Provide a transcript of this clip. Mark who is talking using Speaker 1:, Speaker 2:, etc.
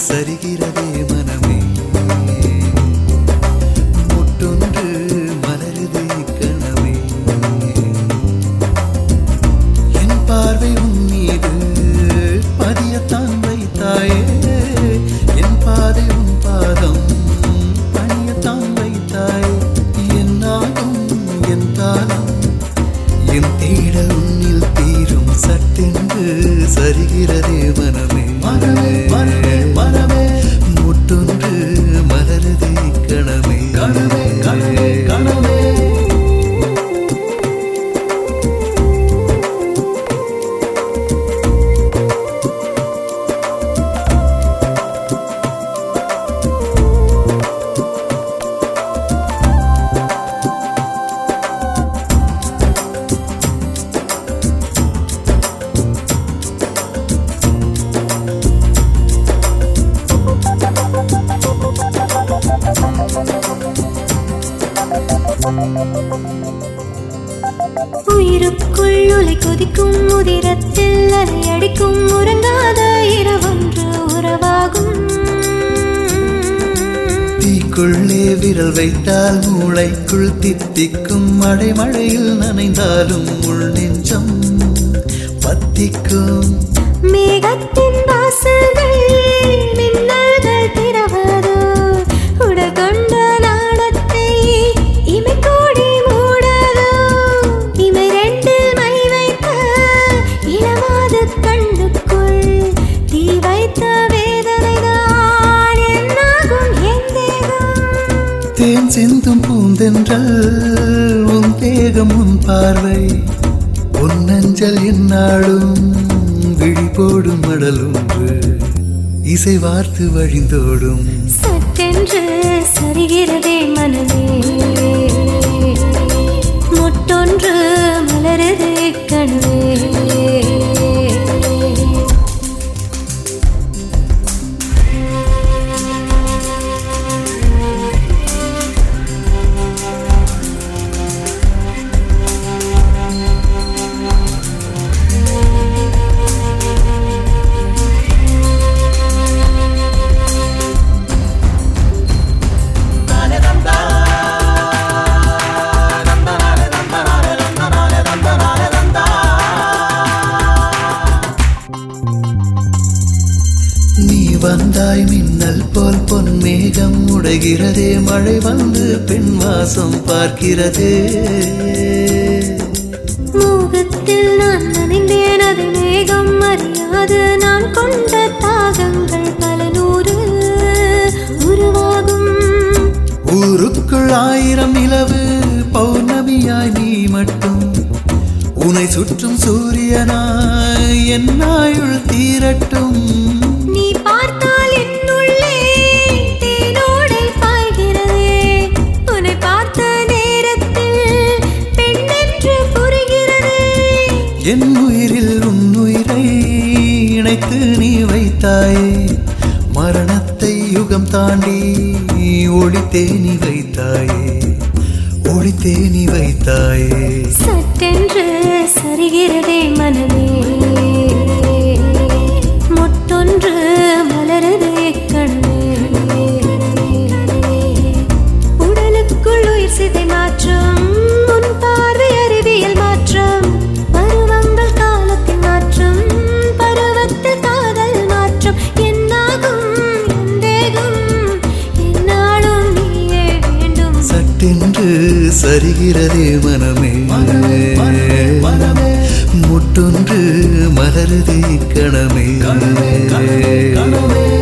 Speaker 1: சரிகிறதே மனமே முட்டொன்று மலருதே கணமே என் பார்வை உன் மீது பதியத்தான் வைத்தாயே என் பாதை உன் பாதம் பணியத்தான் வைத்தாயே என்னாகும் என் தாளம் என் தேடல் உன்னில் தீரும் சட்டென்று சரிகிறதே மனமே மனமே மனமே மனமே முட்டொன்று மலருதே கணமே கணமே கணமே கணமே
Speaker 2: உயிருக்குள் உலை கொதிக்கும் உதிரத்தில் அலை அடிக்கும் உறங்காத இரவொன்று உறவாகும்
Speaker 1: தீக்குள்ளே விரல் வைத்தால் மூளைக்குள் தித்திக்கும் மழை மழையில் நனைந்தாலும் உள் நெஞ்சம் பத்திக்கும்
Speaker 2: மேகத்தின் வாசல்கள் மின்னல்கள் திறவதோ உடல் கொண்ட நாடத்தை இமை கூடி மூடதோ இமை ரெண்டில் மை வைத்த இளமாத கண்ணுக்குள் தீ வைத்த வேதனைதான் என்னாகும் என் தேகம்
Speaker 1: தேன் சிந்தும் பூந்தென்றல் உன் தேகம் உன் பார்வை உன் நஞ்சல் என்னாடும் விழி போடும் மடல் ஒன்று இசை வார்த்து வழிந்தோடும்
Speaker 2: சட்டென்று சரிகிறதே மனமே முட்டொன்று மலருதே கனவே
Speaker 1: நீ வந்தாய் மின்னல் போல் பொன் மேகம் உடைகிறதே மழை வந்து பெண் வாசம் பார்க்கிறதே
Speaker 2: மோகத்தில் நான் நனைந்தேன் அது மேகம் அறியாது நான் கொண்ட தாகங்கள் பல நூறு உருவாகும்
Speaker 1: ஊருக்குள் ஆயிரம் நிலவு பௌர்ணமியாய் நீ மட்டும் உனை சுற்றும் சூரியனாய் என் ஆயுள் தீரட்டும்
Speaker 2: நீ பார்த்தால் என்னுள்ளே தேனோடை பாய்கிறதே உன்னை பார்த்த நேரத்தில் பெண்ணென்று புரிகிறதே
Speaker 1: என் உயிரில் உன் உயிரை இணைத்து நீ வைத்தாயே மரணத்தை யுகம் தாண்டி ஒளித்தே நீ வைத்தாயே ஒளித்தே நீ வைத்தாயே
Speaker 2: சட்டென்று சரிகிறதே மனமே மொட்டொன்று மலருதே கண்ணே உடலுக்குள் உயிர் சிதை மாற்றம் முன் பார்வை அறிவியல் மாற்றம் பருவங்கள் காலத்தின் மாற்றம் பருவத்தில் காதல் மாற்றம் என்னாகும் என் தேகம் என்னாலும் நீயே வேண்டும்
Speaker 1: சட்டென்று சரிகிறதே மனமே முட்டொன்று மலருதே கணமே